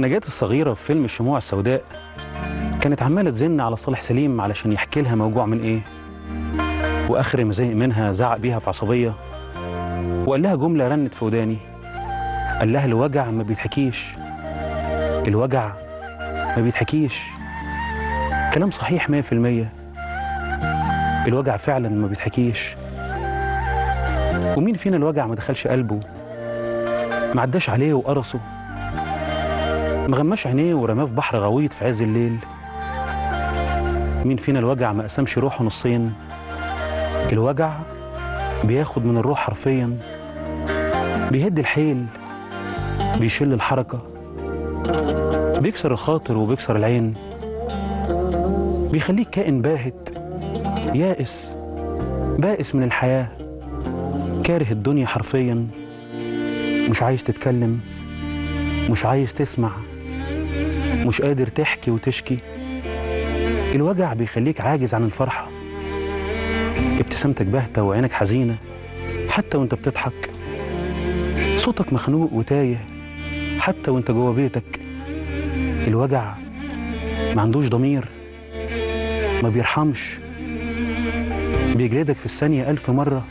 نجاة الصغيرة في فيلم الشموع السوداء كانت عمالة تزن على صالح سليم علشان يحكي لها موجوع من ايه واخر ما زهق منها زعق بيها في عصبية وقال لها جملة رنت في وداني قال لها الوجع ما بيتحكيش الوجع ما بيتحكيش كلام صحيح مية في المية الوجع فعلا ما بيتحكيش ومين فينا الوجع ما دخلش قلبه ما عداش عليه وقرصه ما غماش عينيه ورماه في بحر غويط في عز الليل مين فينا الوجع ما قسمش روحه نصين الوجع بياخد من الروح حرفيا بيهد الحيل بيشل الحركة بيكسر الخاطر وبيكسر العين بيخليك كائن باهت يائس بائس من الحياة كاره الدنيا حرفيا مش عايز تتكلم مش عايز تسمع مش قادر تحكي وتشكي الوجع بيخليك عاجز عن الفرحة ابتسامتك باهتة وعينك حزينة حتى وانت بتضحك صوتك مخنوق وتايه حتى وانت جوه بيتك الوجع ما عندوش ضمير ما بيرحمش بيجلدك في الثانية ألف مرة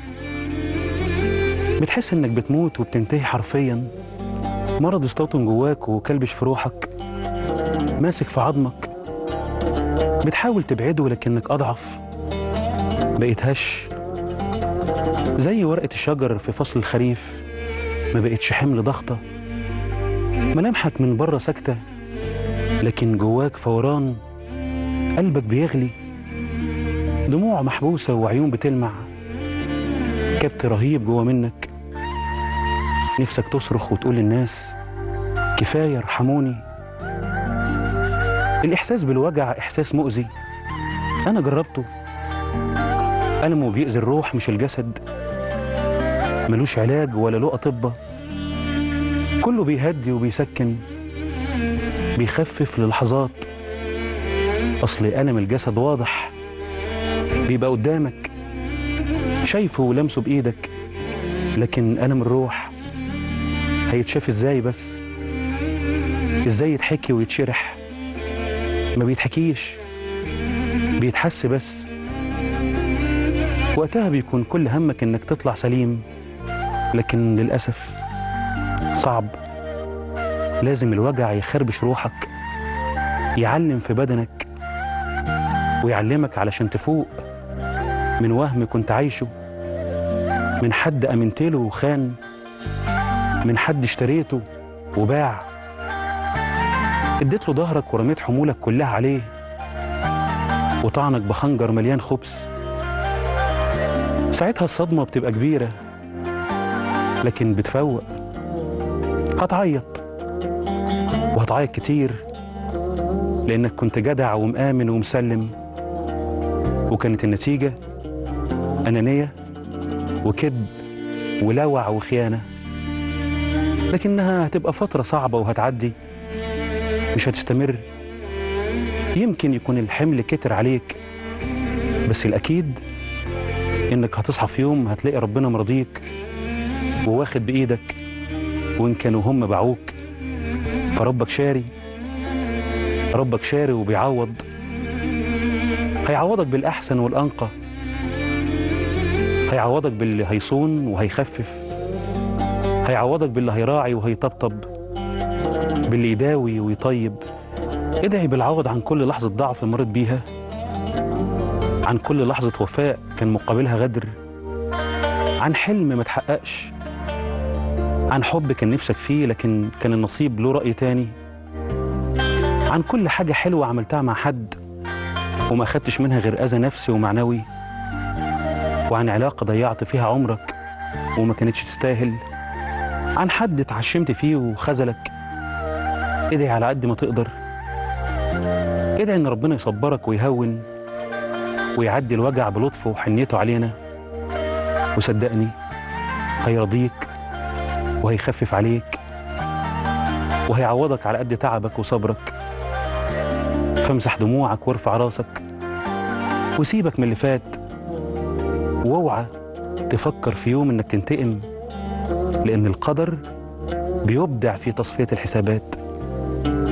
بتحس إنك بتموت وبتنتهي حرفيا مرض استوطن جواك وكلبش في روحك ماسك في عظمك بتحاول تبعده لكنك أضعف بقيت هش زي ورقة الشجر في فصل الخريف ما بقتش حمل ضغطة ملامحك من بره ساكتة لكن جواك فوران قلبك بيغلي دموع محبوسة وعيون بتلمع كبت رهيب جوا منك نفسك تصرخ وتقول للناس كفاية ارحموني الإحساس بالوجع إحساس مؤذي أنا جربته ألمه بيأذي الروح مش الجسد ملوش علاج ولا له أطباء كله بيهدي وبيسكن بيخفف للحظات أصل ألم الجسد واضح بيبقى قدامك شايفه ولمسه بإيدك لكن ألم الروح هيتشاف إزاي بس إزاي يتحكي ويتشرح ما بيتحكيش بيتحس بس وقتها بيكون كل همك إنك تطلع سليم لكن للأسف صعب لازم الوجع يخربش روحك يعلم في بدنك ويعلمك علشان تفوق من وهم كنت عايشه من حد أمنت له وخان من حد اشتريته وباع اديت له ظهرك ورميت حمولك كلها عليه وطعنك بخنجر مليان خبز ساعتها الصدمة بتبقى كبيرة لكن بتفوق هتعيط وهتعيط كتير لأنك كنت جدع ومآمن ومسلم وكانت النتيجة أنانية وكذب ولوع وخيانة لكنها هتبقى فترة صعبة وهتعدي مش هتستمر يمكن يكون الحمل كتر عليك بس الأكيد إنك هتصحى في يوم هتلاقي ربنا مرضيك وواخد بإيدك وإن كانوا هم باعوك فربك شاري ربك شاري وبيعوض هيعوضك بالأحسن والأنقى هيعوضك باللي هيصون وهيخفف هيعوضك باللي هيراعي وهيطبطب باللي يداوي ويطيب ادعي بالعوض عن كل لحظة ضعف مرت بيها عن كل لحظة وفاء كان مقابلها غدر عن حلم ما تحققش عن حب كان نفسك فيه لكن كان النصيب له رأي تاني عن كل حاجة حلوة عملتها مع حد وما أخدتش منها غير أذى نفسي ومعنوي وعن علاقة ضيعت فيها عمرك وما كانتش تستاهل عن حد اتعشمت فيه وخذلك ادعي على قد ما تقدر ادعي ان ربنا يصبرك ويهون ويعدي الوجع بلطفه وحنيته علينا وصدقني هيرضيك وهيخفف عليك وهيعوضك على قد تعبك وصبرك فامسح دموعك وارفع راسك وسيبك من اللي فات واوعى تفكر في يوم انك تنتقم لان القدر بيبدع في تصفيه الحسابات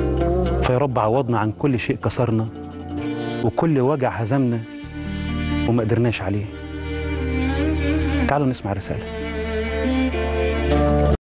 فيا رب عوضنا عن كل شيء كسرنا وكل وجع هزمنا وما قدرناش عليه تعالوا نسمع الرسالة